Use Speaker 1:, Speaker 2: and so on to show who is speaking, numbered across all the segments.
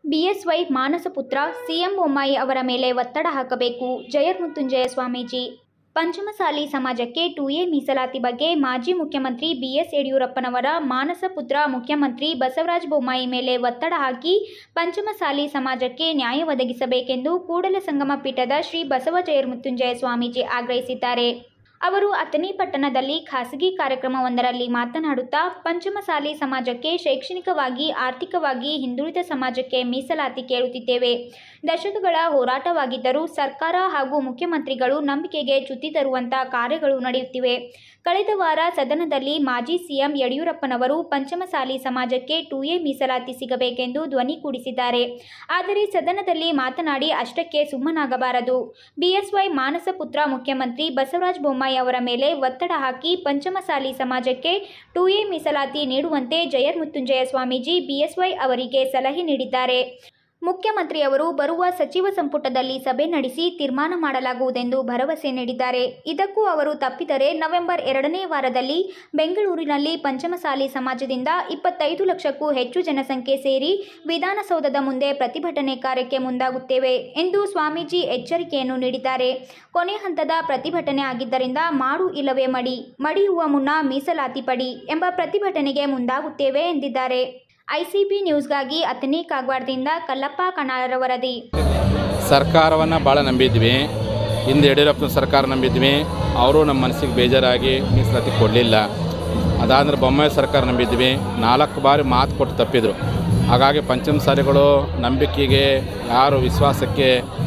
Speaker 1: BSY ಮಾನಸ ಪುತ್ರ CM Bommai ಅವರ ಮೇಲೆ ಒತ್ತಡ ಹಾಕಬೇಕು ಜಯಮೃತ್ಯುಂಜಯ ಸ್ವಾಮೀಜಿ ಪಂಚಮಸಾಲಿ ಸಮಾಜಕ್ಕೆ ಟು ಎ ಮೀಸಲಾತಿ ಬಗ್ಗೆ ಮಾಜಿ ಮುಖ್ಯಮಂತ್ರಿ ಬಿಎಸ್ ಯಡಿಯೂರಪ್ಪನವರ ಮಾನಸ ಪುತ್ರ ಮುಖ್ಯಮಂತ್ರಿ ಬಸವರಾಜ ಬೊಮ್ಮಾಯಿ ಮೇಲೆ ಒತ್ತಡ ಹಾಕಿ ಪಂಚಮಸಾಲಿ ಸಮಾಜಕ್ಕೆ ನ್ಯಾಯ ಒದಗಿಸಬೇಕೆಂದು ಕೂಡಲ ಸಂಗಮ ಪೀಠದ ಶ್ರೀ ಬಸವ ಜಯಮೃತ್ಯುಂಜಯ ಸ್ವಾಮೀಜಿ ಆಗ್ರಹಿಸಿದ್ದಾರೆ ಅವರು ಅಥಣಿ ಪಟ್ಟಣದಲ್ಲಿ ಖಾಸಗಿ ಕಾರ್ಯಕ್ರಮವೊಂದರಲ್ಲಿ ಮಾತನಾಡುತ್ತಾ ಪಂಚಮಸಾಲಿ ಸಮಾಜಕ್ಕೆ ಶೈಕ್ಷಣಿಕವಾಗಿ ಆರ್ಥಿಕವಾಗಿ ಹಿಂದುಳಿದ ಸಮಾಜಕ್ಕೆ ಮೀಸಲಾತಿ ಕೇಳುತ್ತಿದ್ದೇವೆ ದಶಕಗಳ ಹೋರಾಟವಾಗಿದ್ದರೂ ಸರ್ಕಾರ ಹಾಗೂ ಮುಖ್ಯಮಂತ್ರಿಗಳು ನಂಬಿಕೆಗೆ ಚ್ಯುತಿ ತರುವಂಥ ಕಾರ್ಯಗಳು ನಡೆಯುತ್ತಿವೆ ಕಳೆದ ವಾರ ಸದನದಲ್ಲಿ ಮಾಜಿ ಸಿಎಂ ಯಡಿಯೂರಪ್ಪನವರು ಪಂಚಮಸಾಲಿ ಸಮಾಜಕ್ಕೆ ಟು ಎ ಮೀಸಲಾತಿ ಸಿಗಬೇಕೆಂದು ಧ್ವನಿ ಕೂಡಿಸಿದ್ದಾರೆ ಆದರೆ ಸದನದಲ್ಲಿ ಮಾತನಾಡಿ ಅಷ್ಟಕ್ಕೆ ಸುಮ್ಮನಾಗಬಾರದು ಬಿಎಸ್ವೈ ಮಾನಸ ಪುತ್ರ ಮುಖ್ಯಮಂತ್ರಿ ಬಸವರಾಜ ಬೊಮ್ಮಾಯಿ ಅವರ ಮೇಲೆ ಒತ್ತಡ ಹಾಕಿ ಪಂಚಮಸಾಲಿ ಸಮಾಜಕ್ಕೆ ಟು ಎ ಮೀಸಲಾತಿ ನೀಡುವಂತೆ ಜಯಮೃತ್ಯುಂಜಯ ಸ್ವಾಮೀಜಿ ಬಿಎಸ್ವೈ ಅವರಿಗೆ ಸಲಹೆ ನೀಡಿದ್ದಾರೆ ಮುಖ್ಯಮಂತ್ರಿಯವರು ಬರುವ ಸಚಿವ ಸಂಪುಟದಲ್ಲಿ ಸಭೆ ನಡೆಸಿ ತೀರ್ಮಾನ ಮಾಡಲಾಗುವುದೆಂದು ಭರವಸೆ ನೀಡಿದ್ದಾರೆ ಇದಕ್ಕೂ ಅವರು ತಪ್ಪಿದರೆ ನವೆಂಬರ್ ಎರಡನೇ ವಾರದಲ್ಲಿ ಬೆಂಗಳೂರಿನಲ್ಲಿ ಪಂಚಮಸಾಲಿ ಸಮಾಜದಿಂದ ಇಪ್ಪತ್ತೈದು ಲಕ್ಷಕ್ಕೂ ಹೆಚ್ಚು ಜನಸಂಖ್ಯೆ ಸೇರಿ ವಿಧಾನಸೌಧದ ಮುಂದೆ ಪ್ರತಿಭಟನೆ ಕಾರ್ಯಕ್ಕೆ ಮುಂದಾಗುತ್ತೇವೆ ಎಂದು ಸ್ವಾಮೀಜಿ ಎಚ್ಚರಿಕೆಯನ್ನು ನೀಡಿದ್ದಾರೆ ಕೊನೆ ಹಂತದ ಪ್ರತಿಭಟನೆ ಆಗಿದ್ದರಿಂದ ಮಾಡು ಇಲ್ಲವೇ ಮಡಿ ಮಡಿಯುವ ಮುನ್ನ ಮೀಸಲಾತಿ ಪಡಿ ಎಂಬ ಪ್ರತಿಭಟನೆಗೆ ಮುಂದಾಗುತ್ತೇವೆ ಎಂದಿದ್ದಾರೆ ಐಸಿಬಿ ನ್ಯೂಸ್ಗಾಗಿ ಅಥಣಿ ಕಾಗವಾಡದಿಂದ ಕಲ್ಲಪ್ಪ ಕಣಾಳರ ವರದಿ
Speaker 2: ಸರ್ಕಾರವನ್ನು ಭಾಳ ನಂಬಿದ್ವಿ ಹಿಂದೆ ಯಡಿಯೂರಪ್ಪನ ಸರ್ಕಾರ ನಂಬಿದ್ವಿ ಅವರು ನಮ್ಮ ಮನಸ್ಸಿಗೆ ಬೇಜಾರಾಗಿ ಮೀಸಲಾತಿ ಕೊಡಲಿಲ್ಲ ಅದಾದ್ರೆ ಬೊಮ್ಮಾಯಿ ಸರ್ಕಾರ ನಂಬಿದ್ವಿ ನಾಲ್ಕು ಬಾರಿ ಮಾತು ಕೊಟ್ಟು ತಪ್ಪಿದರು ಹಾಗಾಗಿ ಪಂಚಮಸಾಲಿಗಳು ನಂಬಿಕೆಗೆ ಯಾರು ವಿಶ್ವಾಸಕ್ಕೆ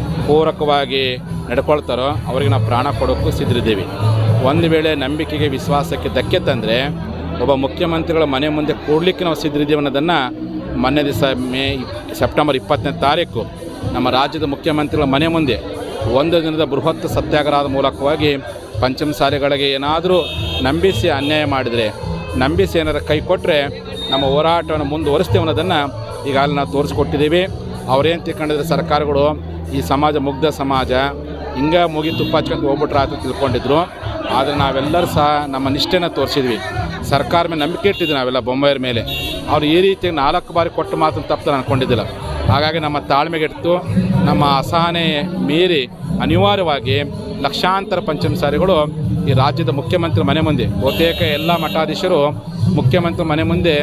Speaker 2: ಪೂರಕವಾಗಿ ನಡ್ಕೊಳ್ತಾರೋ ಅವರಿಗೆ ನಾವು ಪ್ರಾಣ ಕೊಡೋಕ್ಕೂ ಸಿದ್ಧರಿದ್ದೀವಿ ಒಂದು ವೇಳೆ ನಂಬಿಕೆಗೆ ವಿಶ್ವಾಸಕ್ಕೆ ಧಕ್ಕೆ ತಂದರೆ ಒಬ್ಬ ಮುಖ್ಯಮಂತ್ರಿಗಳ ಮನೆ ಮುಂದೆ ಕೂಡಲಿಕ್ಕೆ ನಾವು ಸಿದ್ಧರಿದ್ದೀವಿ ಅನ್ನೋದನ್ನು ಮೊನ್ನೆ ದಿವಸ ಮೇ ಸೆಪ್ಟೆಂಬರ್ ಇಪ್ಪತ್ತನೇ ತಾರೀಕು ನಮ್ಮ ರಾಜ್ಯದ ಮುಖ್ಯಮಂತ್ರಿಗಳ ಮನೆ ಮುಂದೆ ಒಂದು ದಿನದ ಬೃಹತ್ ಸತ್ಯಾಗ್ರಹದ ಮೂಲಕವಾಗಿ ಪಂಚಮಸಾಲಿಗಳಿಗೆ ಏನಾದರೂ ನಂಬಿಸಿ ಅನ್ಯಾಯ ಮಾಡಿದರೆ ನಂಬಿಸಿ ಏನಾರು ಕೈ ಕೊಟ್ಟರೆ ನಮ್ಮ ಹೋರಾಟವನ್ನು ಮುಂದುವರಿಸ್ತೇವೆ ಅನ್ನೋದನ್ನು ಈಗಾಗಲೇ ನಾವು ತೋರಿಸ್ಕೊಟ್ಟಿದ್ದೀವಿ ಅವ್ರೇನು ತಿಳ್ಕೊಂಡಿದ್ರೆ ಸರ್ಕಾರಗಳು ಈ ಸಮಾಜ ಮುಗ್ಧ ಸಮಾಜ ಹಿಂಗೆ ಮುಗಿ ತುಪ್ಪ ಹಚ್ಕೊಂಡು ಹೋಗ್ಬಿಟ್ರೆ ಆತ ತಿಳ್ಕೊಂಡಿದ್ರು ಆದರೆ ನಾವೆಲ್ಲರೂ ಸಹ ನಮ್ಮ ನಿಷ್ಠೆನ ತೋರಿಸಿದ್ವಿ ಸರ್ಕಾರ ಮೇಲೆ ನಂಬಿಕೆ ಇಟ್ಟಿದ್ವಿ ನಾವೆಲ್ಲ ಬೊಂಬಾಯಿರ ಮೇಲೆ ಅವ್ರು ಈ ರೀತಿ ನಾಲ್ಕು ಬಾರಿ ಕೊಟ್ಟ ಮಾತನ್ನು ತಪ್ಪು ಅನ್ಕೊಂಡಿದ್ದಿಲ್ಲ ಹಾಗಾಗಿ ನಮ್ಮ ತಾಳ್ಮೆಗೆಟ್ಟು ನಮ್ಮ ಅಸಹನೆ ಮೀರಿ ಅನಿವಾರ್ಯವಾಗಿ ಲಕ್ಷಾಂತರ ಪಂಚಮಸಾರಿಗಳು ಈ ರಾಜ್ಯದ ಮುಖ್ಯಮಂತ್ರಿ ಮನೆ ಮುಂದೆ ಬಹುತೇಕ ಎಲ್ಲ ಮಠಾಧೀಶರು ಮುಖ್ಯಮಂತ್ರಿ ಮನೆ ಮುಂದೆ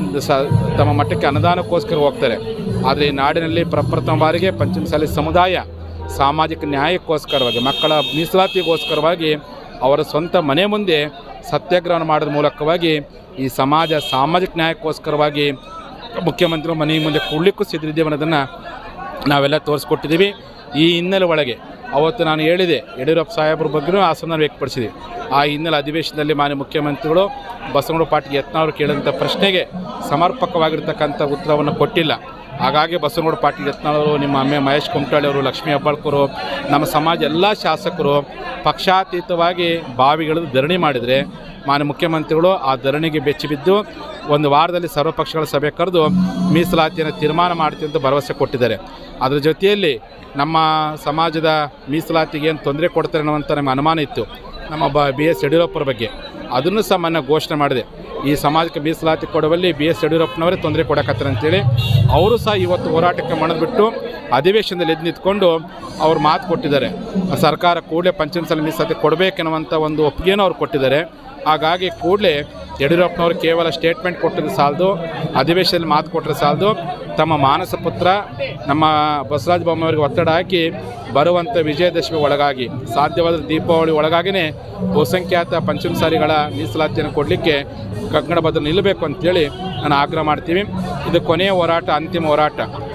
Speaker 2: ಸ ತಮ್ಮ ಮಠಕ್ಕೆ ಅನುದಾನಕ್ಕೋಸ್ಕರ ಹೋಗ್ತಾರೆ ಆದರೆ ಈ ನಾಡಿನಲ್ಲಿ ಪ್ರಪ್ರಥಮ ಬಾರಿಗೆ ಪಂಚಮಸಾಲಿ ಸಮುದಾಯ ಸಾಮಾಜಿಕ ನ್ಯಾಯಕ್ಕೋಸ್ಕರವಾಗಿ ಮಕ್ಕಳ ಮೀಸಲಾತಿಗೋಸ್ಕರವಾಗಿ ಅವರ ಸ್ವಂತ ಮನೆ ಮುಂದೆ ಸತ್ಯಾಗ್ರಹವನ್ನು ಮಾಡೋದ್ರ ಮೂಲಕವಾಗಿ ಈ ಸಮಾಜ ಸಾಮಾಜಿಕ ನ್ಯಾಯಕ್ಕೋಸ್ಕರವಾಗಿ ಮುಖ್ಯಮಂತ್ರಿ ಮನೆ ಮುಂದೆ ಕೂಡಲಿಕ್ಕೂ ಸಿದ್ಧರಿದ್ದೇವೆ ಅನ್ನೋದನ್ನು ನಾವೆಲ್ಲ ತೋರಿಸ್ಕೊಟ್ಟಿದ್ದೀವಿ ಈ ಹಿನ್ನೆಲೆ ಒಳಗೆ ಅವತ್ತು ನಾನು ಹೇಳಿದೆ ಯಡಿಯೂರಪ್ಪ ಸಾಹೇಬ್ರ ಬಗ್ಗೆಯೂ ಆಸನ ವ್ಯಕ್ತಪಡಿಸಿದೆ ಆ ಹಿನ್ನೆಲೆ ಅಧಿವೇಶನದಲ್ಲಿ ಮಾನ್ಯ ಮುಖ್ಯಮಂತ್ರಿಗಳು ಬಸವನಗೌಡ ಪಾಟೀಲ್ ಯತ್ನಾಳ್ ಕೇಳಿದಂಥ ಪ್ರಶ್ನೆಗೆ ಸಮರ್ಪಕವಾಗಿರ್ತಕ್ಕಂಥ ಉತ್ತರವನ್ನು ಕೊಟ್ಟಿಲ್ಲ ಹಾಗಾಗಿ ಬಸವನಗೌಡ ಪಾಟೀಲ್ ಯತ್ನಾಳವರು ನಿಮ್ಮ ಅಮ್ಮೆ ಮಹೇಶ್ ಕುಮಟಾಳಿ ಅವರು ಲಕ್ಷ್ಮೀ ಹೆಬ್ಬಾಳ್ಕರು ನಮ್ಮ ಸಮಾಜ ಎಲ್ಲ ಶಾಸಕರು ಪಕ್ಷಾತೀತವಾಗಿ ಬಾವಿಗಿಳಿದು ಧರಣಿ ಮಾಡಿದರೆ ಮಾನ್ಯ ಮುಖ್ಯಮಂತ್ರಿಗಳು ಆ ಧರಣಿಗೆ ಬೆಚ್ಚಿಬಿದ್ದು ಒಂದು ವಾರದಲ್ಲಿ ಸರ್ವಪಕ್ಷಗಳ ಸಭೆ ಕರೆದು ಮೀಸಲಾತಿಯನ್ನು ತೀರ್ಮಾನ ಮಾಡ್ತೀವಿ ಅಂತ ಭರವಸೆ ಕೊಟ್ಟಿದ್ದಾರೆ ಅದರ ಜೊತೆಯಲ್ಲಿ ನಮ್ಮ ಸಮಾಜದ ಮೀಸಲಾತಿಗೆ ಏನು ತೊಂದರೆ ಕೊಡ್ತಾರೆ ಅನ್ನುವಂಥ ನಮಗೆ ಅನುಮಾನ ಇತ್ತು ನಮ್ಮ ಬ ಬಿ ಎಸ್ ಯಡಿಯೂರಪ್ಪರ ಬಗ್ಗೆ ಅದನ್ನು ಸಹ ಮೊನ್ನೆ ಘೋಷಣೆ ಮಾಡಿದೆ ಈ ಸಮಾಜಕ್ಕೆ ಮೀಸಲಾತಿ ಕೊಡುವಲ್ಲಿ ಬಿ ಎಸ್ ಯಡಿಯೂರಪ್ಪನವರೇ ತೊಂದರೆ ಕೊಡಕತ್ತಾರೆ ಅಂತೇಳಿ ಅವರು ಸಹ ಇವತ್ತು ಹೋರಾಟಕ್ಕೆ ಮಣದ್ಬಿಟ್ಟು ಅಧಿವೇಶನದಲ್ಲಿ ಎದ್ದು ನಿಂತ್ಕೊಂಡು ಅವ್ರು ಮಾತು ಕೊಟ್ಟಿದ್ದಾರೆ ಸರ್ಕಾರ ಕೂಡಲೇ ಪಂಚಮಸಾಲಿ ಮೀಸಲಾತಿ ಕೊಡಬೇಕೆನ್ನುವಂಥ ಒಂದು ಒಪ್ಪಿಗೆನೂ ಅವ್ರು ಕೊಟ್ಟಿದ್ದಾರೆ ಹಾಗಾಗಿ ಕೂಡಲೇ ಯಡಿಯೂರಪ್ಪನವರು ಕೇವಲ ಸ್ಟೇಟ್ಮೆಂಟ್ ಕೊಟ್ಟಿದ್ದು ಸಾಲದು ಅಧಿವೇಶನದಲ್ಲಿ ಮಾತು ಕೊಟ್ಟರೆ ಸಾಲದು ತಮ್ಮ ಮಾನಸ ಪುತ್ರ ನಮ್ಮ ಬಸವರಾಜ ಬೊಮ್ಮಾಯಿಯವರಿಗೆ ಒತ್ತಡ ಹಾಕಿ ಬರುವಂಥ ವಿಜಯದಶಮಿ ಒಳಗಾಗಿ ಸಾಧ್ಯವಾದ ದೀಪಾವಳಿ ಒಳಗಾಗಿಯೇ ಬಹುಸಂಖ್ಯಾತ ಪಂಚಮಸಾಲಿಗಳ ಮೀಸಲಾತಿಯನ್ನು ಕೊಡಲಿಕ್ಕೆ ಕನ್ನಡ ಬದ್ಧ ನಿಲ್ಲಬೇಕು ಅಂತೇಳಿ ನಾನು ಆಗ್ರಹ ಮಾಡ್ತೀವಿ ಇದು ಕೊನೆಯ ಹೋರಾಟ ಅಂತಿಮ ಹೋರಾಟ